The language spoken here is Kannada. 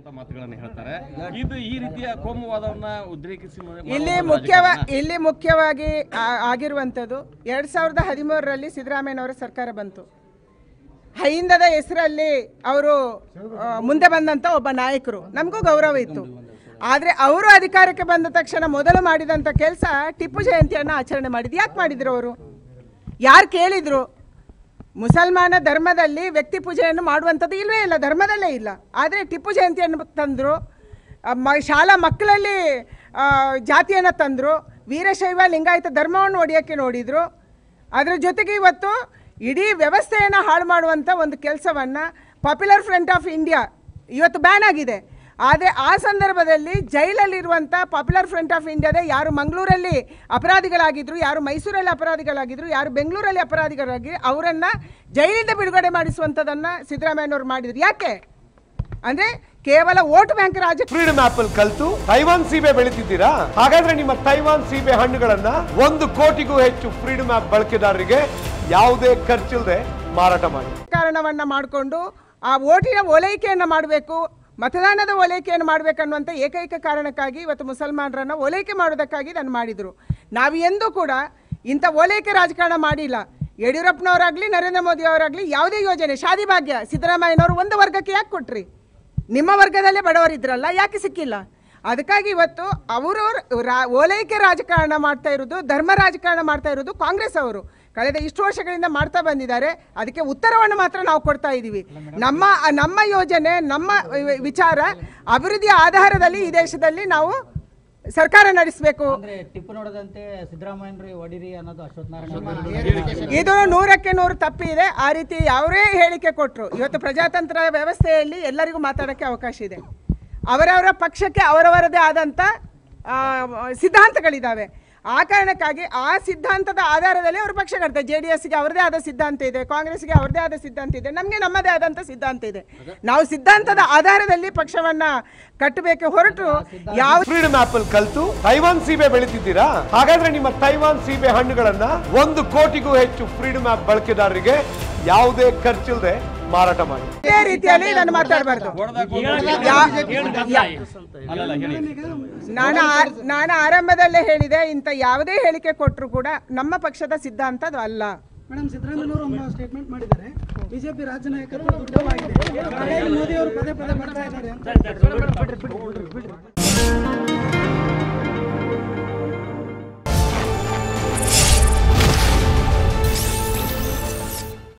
ಅನ್ನುವಂತ ಮಾತುಗಳನ್ನ ಹೇಳ್ತಾರೆ ಇದು ಈ ರೀತಿಯ ಕೋಮುವಾದವನ್ನ ಉದ್ರೇಕಿಸಿ ಮಾಡುವಂತ ಇಲ್ಲಿ ಒಂದು ಮುಖ್ಯವ ರಾಜಕಾರಣ. ಇಲ್ಲಿ ಮುಖ್ಯವಾಗಿ ಆ- ಆಗಿರುವಂಥದ್ದು ಎರಡು ಸಾವಿರದ ಹದಿಮೂರರಲ್ಲಿ ಸಿದ್ದರಾಮಯ್ಯನವರ ಸರ್ಕಾರ ಬಂತು ಹೈಂದದ ಹೆಸರಲ್ಲಿ ಅವರು ಆ, ಮುಂದೆ ಬಂದಂಥ ಒಬ್ಬ ನಾಯಕರು ನಮಗೂ ಗೌರವ ಇತ್ತು ಆದರೆ ಅವರು ಅಧಿಕಾರಕ್ಕೆ ಬಂದ ತಕ್ಷಣ ಮೊದಲು ಮಾಡಿದಂಥ ಕೆಲಸ ಟಿಪ್ಪು ಜಯಂತಿಯನ್ನು ಆಚರಣೆ ಮಾಡಿದ್ದು ಯಾಕೆ ಮಾಡಿದ್ರು ಅವರು ಯಾರು ಕೇಳಿದ್ರು ಮುಸಲ್ಮಾನ ಧರ್ಮದಲ್ಲಿ ವ್ಯಕ್ತಿ ಪೂಜೆಯನ್ನು ಮಾಡುವಂಥದ್ದು ಇಲ್ವೇ ಇಲ್ಲ ಧರ್ಮದಲ್ಲೇ ಇಲ್ಲ ಆದರೆ ಟಿಪ್ಪು ಜಯಂತಿಯನ್ನು ತಂದರು ಮ ಶಾಲಾ ಮಕ್ಕಳಲ್ಲಿ ಆ, ಜಾತಿಯನ್ನು ತಂದರು ವೀರಶೈವ ಲಿಂಗಾಯತ ಧರ್ಮವನ್ನು ಒಡೆಯೋಕ್ಕೆ ನೋಡಿದರು ಅದರ ಜೊತೆಗೆ ಇವತ್ತು ಇಡೀ ವ್ಯವಸ್ಥೆಯನ್ನು ಹಾಳು ಮಾಡುವಂಥ ಒಂದು ಕೆಲಸವನ್ನು ಪಾಪ್ಯುಲರ್ ಫ್ರಂಟ್ ಆಫ್ ಇಂಡಿಯಾ ಇವತ್ತು ಬ್ಯಾನ್ ಆಗಿದೆ ಆದರೆ ಆ ಸಂದರ್ಭದಲ್ಲಿ ಜೈಲಲ್ಲಿರುವಂಥ ಪಾಪ್ಯುಲರ್ ಫ್ರಂಟ್ ಆಫ್ ಇಂಡಿಯಾದ ಯಾರು ಮಂಗಳೂರಲ್ಲಿ ಅಪರಾಧಿಗಳಾಗಿದ್ದರು ಯಾರು ಮೈಸೂರಲ್ಲಿ ಅಪರಾಧಿಗಳಾಗಿದ್ದರು ಯಾರು ಬೆಂಗಳೂರಲ್ಲಿ ಅಪರಾಧಿಗಳಾಗಿ ಅವರನ್ನು ಜೈಲಿಂದ ಬಿಡುಗಡೆ ಮಾಡಿಸುವಂಥದ್ದನ್ನು ಸಿದ್ದರಾಮಯ್ಯನವರು ಮಾಡಿದ್ರು ಯಾಕೆ ಅಂದರೆ ಕೇವಲ ವೋಟ್ ಬ್ಯಾಂಕ್ ರಾಜ ಫ್ರೀಡಮ್ ಆಪ್ ಅಲ್ಲಿ ಕಲ್ತು ತೈವಾನ್ ಸೀಬೆ ಬೆಳಿತಿದ್ದೀರಾ ಹಾಗಾದ್ರೆ ನಿಮ್ಮ ತೈವಾನ್ ಸೀಬೆ ಹಣ್ಣುಗಳನ್ನ ಒಂದು ಕೋಟಿಗೂ ಹೆಚ್ಚು ಫ್ರೀಡಮ್ ಆಪ್ ಬಳಕೆದಾರರಿಗೆ ಯಾವುದೇ ಖರ್ಚಿಲ್ಲದೆ ಮಾರಾಟ ಮಾಡಿ ಕಾರಣವನ್ನು ಮಾಡಿಕೊಂಡು ಆ ಓಟಿನ ಓಲೈಕೆಯನ್ನು ಮಾಡಬೇಕು ಮತದಾನದ ಓಲೈಕೆಯನ್ನು ಮಾಡಬೇಕನ್ನುವಂಥ ಏಕೈಕ ಕಾರಣಕ್ಕಾಗಿ ಇವತ್ತು ಮುಸಲ್ಮಾನರನ್ನು ಓಲೈಕೆ ಮಾಡೋದಕ್ಕಾಗಿ ಇದನ್ನು ಮಾಡಿದರು ನಾವು ಎಂದೂ ಕೂಡ ಇಂಥ ಓಲೈಕೆ ರಾಜಕಾರಣ ಮಾಡಿಲ್ಲ ಯಡಿಯೂರಪ್ಪನವರಾಗಲಿ ನರೇಂದ್ರ ಮೋದಿ ಅವರಾಗಲಿ ಯಾವುದೇ ಯೋಜನೆ ಶಾದಿ ಭಾಗ್ಯ ಸಿದ್ದರಾಮಯ್ಯನವರು ಒಂದು ವರ್ಗಕ್ಕೆ ಯಾಕೆ ಕೊಟ್ರಿ ನಿಮ್ಮ ವರ್ಗದಲ್ಲೇ ಬಡವರಿದ್ರಲ್ಲ ಯಾಕೆ ಸಿಕ್ಕಿಲ್ಲ ಅದಕ್ಕಾಗಿ ಇವತ್ತು ಅವರು ರಾ ಓಲೈಕೆ ರಾಜಕಾರಣ ಮಾಡ್ತಾ ಇರೋದು ಧರ್ಮ ರಾಜಕಾರಣ ಮಾಡ್ತಾ ಇರೋದು ಕಾಂಗ್ರೆಸ್ ಅವರು ಕಳೆದ ಇಷ್ಟು ವರ್ಷಗಳಿಂದ ಮಾಡ್ತಾ ಬಂದಿದ್ದಾರೆ ಅದಕ್ಕೆ ಉತ್ತರವನ್ನು ಮಾತ್ರ ನಾವು ಕೊಡ್ತಾ ಇದ್ದೀವಿ ನಮ್ಮ ನಮ್ಮ ಯೋಜನೆ ನಮ್ಮ ವಿ- ವಿಚಾರ ಅಭಿವೃದ್ಧಿಯ ಆಧಾರದಲ್ಲಿ ಈ ದೇಶದಲ್ಲಿ ನಾವು ಸರ್ಕಾರ ನಡೆಸಬೇಕು ಅಂದ್ರೆ ಟಿಪ್ಪು ನೋಡದಂತೆ ಸಿದ್ದರಾಮಯ್ಯರು ಹೊಡಿರಿ ಅನ್ನೋದು ಅಶ್ವಥ್ ನಾರಾಯಣ ಇದು ನೂರಕ್ಕೆ ನೂರು ತಪ್ಪಿದೆ ಆ ರೀತಿ ಯಾವರೇ ಹೇಳಿಕೆ ಕೊಟ್ಟರು ಇವತ್ತು ಪ್ರಜಾತಂತ್ರ ವ್ಯವಸ್ಥೆಯಲ್ಲಿ ಎಲ್ಲರಿಗೂ ಮಾತಾಡೋಕ್ಕೆ ಅವಕಾಶ ಇದೆ ಅವರವರ ಪಕ್ಷಕ್ಕೆ ಅವರವರದೇ ಆದಂಥ ಆ, ಸಿದ್ಧಾಂತಗಳಿದ್ದಾವೆ ಆ ಕಾರಣಕ್ಕಾಗಿ ಆ ಸಿದ್ಧಾಂತದ ಆಧಾರದಲ್ಲಿ ಅವರು ಪಕ್ಷ ಕಟ್ತಾರೆ ಜೆ ಡಿ ಎಸ್ಗೆ ಅವರದೇ ಆದ ಸಿದ್ಧಾಂತ ಇದೆ ಕಾಂಗ್ರೆಸ್ಗೆ ಅವರದೇ ಆದ ಸಿದ್ಧಾಂತ ಇದೆ ನಮಗೆ ನಮ್ಮದೇ ಆದಂಥ ಸಿದ್ಧಾಂತ ಇದೆ ನಾವು ಸಿದ್ಧಾಂತದ ಆಧಾರದಲ್ಲಿ ಪಕ್ಷವನ್ನ ಕಟ್ಟಬೇಕೆ ಹೊರಟು ಯಾವ ಫ್ರೀಡಮ್ ಆಪ್ ಅಲ್ಲಿ ಕಲ್ತು ತೈವಾನ್ ಸೀಬೆ ಬೆಳಿತಿದ್ದೀರಾ ಹಾಗಾದ್ರೆ ನಿಮ್ಮ ತೈವಾನ್ ಸೀಬೆ ಹಣ್ಣುಗಳನ್ನ ಒಂದು ಕೋಟಿಗೂ ಹೆಚ್ಚು ಫ್ರೀಡಮ್ ಆಪ್ ಬಳಕೆದಾರರಿಗೆ ಯಾವುದೇ ಖರ್ಚಿಲ್ಲದೆ ಮಾರಾಟ ಮಾಡಿ ಇದೇ ರೀತಿಯಲ್ಲಿ ಇದನ್ನು ಮಾತಾಡಬಾರ್ದು ಹೊಡೆದಾಗ ಯಾ- ಅಲ್ಲಲ್ಲ ಹೇಳಿ ನಾನು ಆ- ನಾನು ಆರಂಭದಲ್ಲೇ ಹೇಳಿದೆ ಇಂಥ ಯಾವುದೇ ಹೇಳಿಕೆ ಕೊಟ್ಟರು ಕೂಡ ನಮ್ಮ ಪಕ್ಷದ ಸಿದ್ಧಾಂತ ಅದು ಅಲ್ಲ ಮೇಡಮ್ ಸಿದ್ದರಾಮಯ್ಯನವರು ಒಂದು ಸ್ಟೇಟ್ಮೆಂಟ್ ಮಾಡಿದ್ದಾರೆ ಬಿಜೆಪಿ ರಾಜ್ಯ ನಾಯಕತ್ವ ದುರ್ಬಲವಾಗಿದೆ ಹಾಗಾಗಿ ಮೋದಿ ಅವರು ಪದೇ ಪದೇ ಬರ್ತಾ ಇದ್ದಾರೆ ಅಂತ